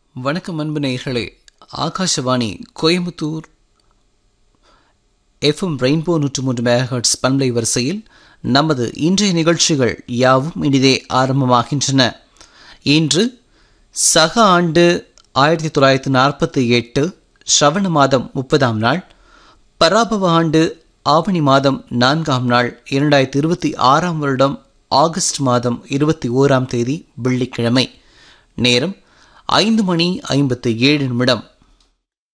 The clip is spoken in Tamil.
வணக்கம் அன்பு நேயர்களே ஆகாஷவாணி கோயம்புத்தூர் எஃப்எம் ரெயின்போ நூற்று மூன்று மெகாஹர்ட்ஸ் பண்பலை வரிசையில் நமது இன்றைய நிகழ்ச்சிகள் யாவும் இனிதே ஆரம்பமாகின்றன இன்று சக ஆண்டு ஆயிரத்தி தொள்ளாயிரத்தி நாற்பத்தி எட்டு ஸ்ரவண மாதம் முப்பதாம் நாள் பராபவ ஆண்டு ஆவணி மாதம் நான்காம் நாள் இரண்டாயிரத்தி இருபத்தி ஆறாம் வருடம் ஆகஸ்ட் மாதம் இருபத்தி ஓராம் தேதி வெள்ளிக்கிழமை நேரம் ஐந்து மணி ஐம்பத்தி ஏழு நிமிடம்